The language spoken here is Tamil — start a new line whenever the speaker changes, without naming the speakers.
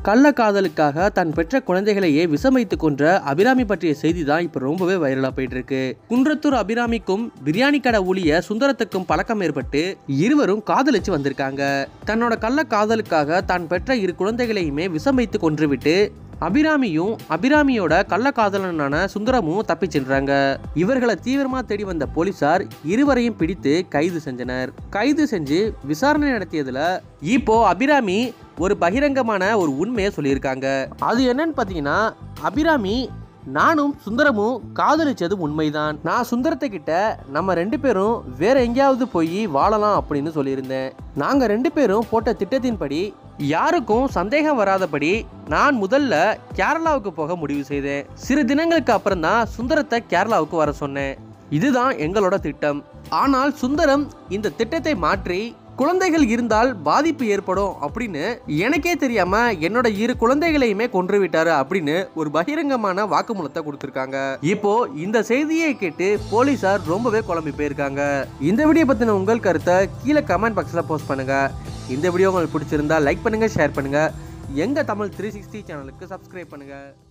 கள்ளக்காதலுக்காக தன் பெற்ற குழந்தைகளையே விஷமைத்து கொன்ற அபிராமி பற்றிய செய்தி தான் இப்போ ரொம்பவே வைரலாக போயிட்டு இருக்கு குன்றத்தூர் அபிராமிக்கும் பிரியாணி கடை ஊழிய சுந்தரத்துக்கும் பழக்கம் ஏற்பட்டு இருவரும் காதலிச்சு வந்திருக்காங்க தன்னோட கள்ளக்காதலுக்காக தான் பெற்ற இரு குழந்தைகளையுமே விஷமைத்து கொன்றுவிட்டு அபிராமியும் அபிராமியோட கள்ளக்காதலனான சுந்தரமும் தப்பிச் சென்றாங்க இவர்களை தீவிரமா தேடி வந்த போலீசார் இருவரையும் பிடித்து கைது செஞ்சனர் கைது செஞ்சு விசாரணை நடத்தியதுல இப்போ அபிராமி ஒரு பகிரங்கமான ஒரு உண்மையை சொல்லியிருக்காங்க அது என்னன்னு பார்த்தீங்கன்னா அபிராமி நானும் சுந்தரமும் காதலிச்சது உண்மைதான் நான் சுந்தரத்தை கிட்ட நம்ம ரெண்டு பேரும் வேற எங்கேயாவது போய் வாழலாம் அப்படின்னு சொல்லியிருந்தேன் நாங்க ரெண்டு பேரும் போட்ட திட்டத்தின்படி யாருக்கும் சந்தேகம் வராதபடி நான் முதல்ல கேரளாவுக்கு போக முடிவு செய்தேன் சிறு தினங்களுக்கு அப்புறம் தான் சுந்தரத்தை கேரளாவுக்கு வர சொன்னேன் இதுதான் எங்களோட திட்டம் ஆனால் சுந்தரம் இந்த திட்டத்தை மாற்றி குழந்தைகள் இருந்தால் பாதிப்பு ஏற்படும் அப்படின்னு எனக்கே தெரியாம என்னோட இரு குழந்தைகளையுமே கொன்று விட்டாரு அப்படின்னு ஒரு பகிரங்கமான வாக்குமூலத்தை கொடுத்திருக்காங்க இப்போ இந்த செய்தியை கேட்டு போலீசார் ரொம்பவே குழம்பி போயிருக்காங்க இந்த வீடியோ பத்தின உங்கள் கருத்தை கீழே கமெண்ட் பாக்ஸ்ல போஸ்ட் பண்ணுங்க இந்த வீடியோ உங்களுக்கு பிடிச்சிருந்தா லைக் பண்ணுங்க ஷேர் பண்ணுங்க எங்க தமிழ் த்ரீ சிக்ஸ்டி சேனலுக்கு சப்ஸ்கிரைப் பண்ணுங்க